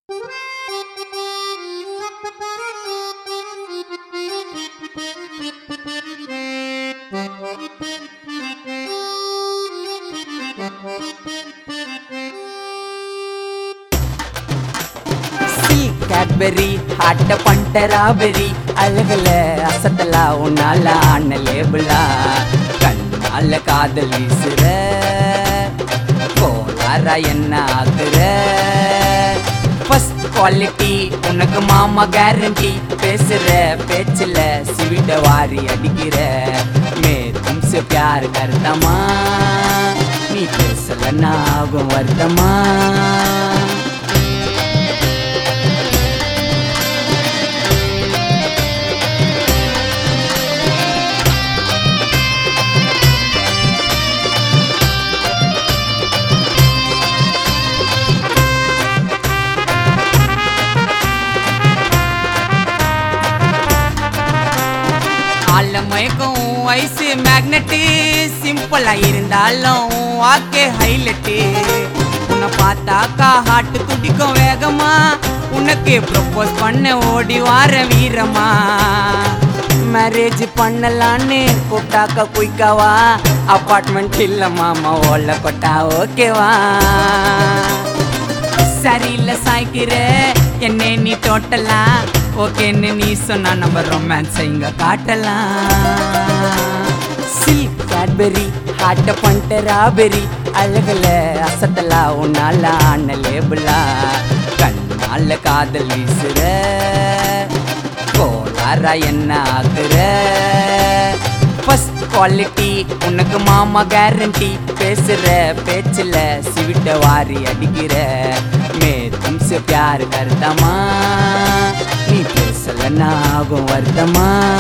Cadbury ஆட்ட பண்ட ராபெரி அழகுல அசத்தலா உன்னால ஆன லேபிளா கண்ணால காதல் வீசுற கோளாரா என்ன ஆகுற ஃபர்ஸ்ட் குவாலிட்டி உனக்கு மாமா கேரண்டி பேசுற பேச்சுல ஸ்வீட்ட வாரி அடிக்கிற மே தும்சே பியார் கருத்தமா நீ பேசலன்னா ஆகும் வருத்தமா ஆலமயக்கும் வயசு மேக்னெட்டு சிம்பிளா இருந்தாலும் வாக்கே ஹைலைட்டு உன்னை பார்த்தாக்கா ஹார்ட் துடிக்கும் வேகமா உனக்கு ப்ரொப்போஸ் பண்ண ஓடி வார வீரமா மேரேஜ் பண்ணலான்னு கூட்டாக்கா குயிக்காவா அப்பார்ட்மெண்ட் இல்ல மாமா ஓல கொட்டா ஓகேவா சரியில்ல சாய்க்கிற என்னை நீ டோட்டலாம் ஓகேன்னு நீ சொன்னா நம்ம ரொமான்ஸ் இங்க காட்டலாம் சில்க் கேட்பெரி ஹாட்ட பண்ணிட்ட ராபெரி அழகுல அசத்தலா உன்னால ஆன லேபிளா கண்ணால காதல் வீசுற கோளாரா என்ன ஆகுற ஃபர்ஸ்ட் குவாலிட்டி உனக்கு மாமா கேரண்டி பேசுற பேச்சுல ஸ்வீட்ட வாரி அடிக்கிற மே தும்சே பியார் கருத்தமா நீ பேசலன்னா ஆகும் வருத்தமா